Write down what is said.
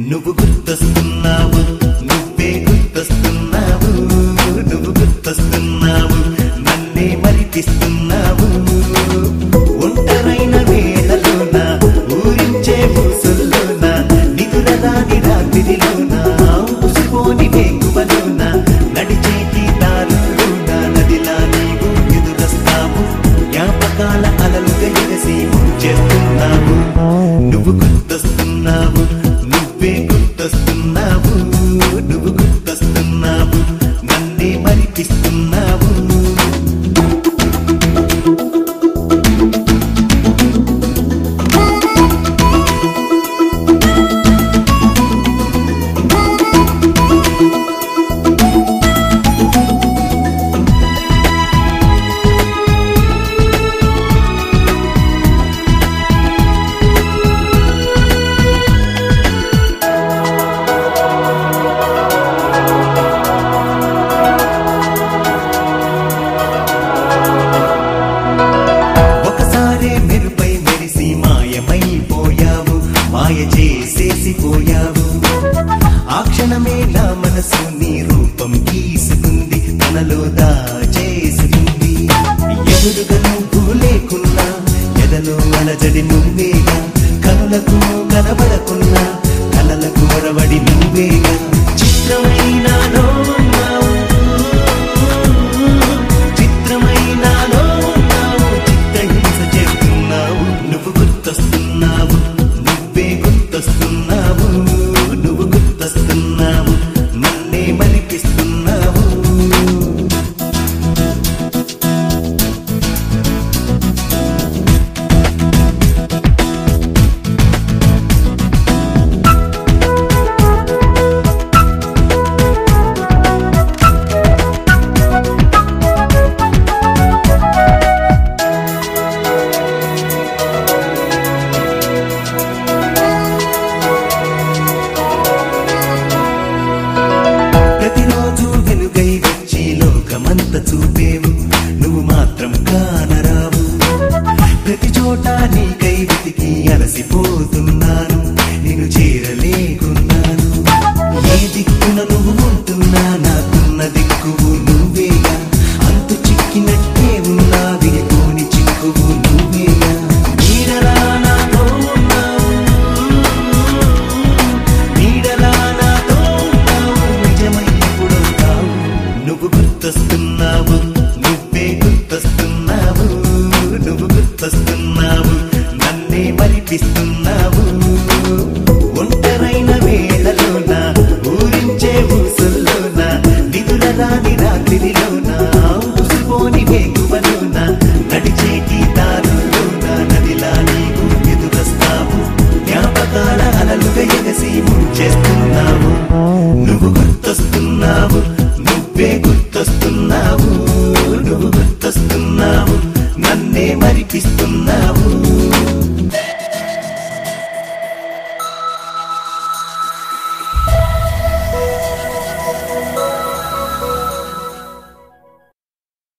నువ్వు గుర్తొస్తున్నావు నువ్వే గుర్తొస్తున్నావు నువ్వు గుర్తొస్తున్నావు నన్నే మరిపిస్తున్నావు ఒంటరైన వేళలోన ఊరించే ఊసుల్లోన నిదురరాని రాత్రిలోన ఉసిపోని వేకువలోన నడిచేటి దారుల్లోన నదిలా నీవు ఎదురొస్తావు జ్ఞాపకాల అలలుగా ఎగసి ముంచెత్తున్నావు నువ్వు గుర్తొస్తున్నావు నువ్వే గుర్తొస్తున్నావు నువ్వు గుర్తొస్తున్నావు నన్నే మరిపిస్తున్నావు ఒకసారి మెరుపై మెరిసి మాయమైపోయావు మాయ చేసేసి పోయావు ఆ క్షణమే నా మనసు నీ రూపం గీసుకుంది తనలో దాచేసుకుంది ఎదురుగా నువ్వు లేకున్నా ఎదలో అలజడి నువ్వేగా కనులకు కనబడకున్నా కలలకు ఒరవడి నువ్వేగా చిత్రమైనాలో ఉన్నావు చిత్రమైనాలో ఉన్నావు చిత్రహింస చేస్తున్నావు నువ్వు గుర్తొస్తున్నావు నువ్వే గుర్తొస్తున్నావు నువ్వు గుర్తొస్తున్నావు నన్నే మరిపిస్తున్నావు ప్రతిరోజు వెలుగై వచ్చి లోకమంత చూపే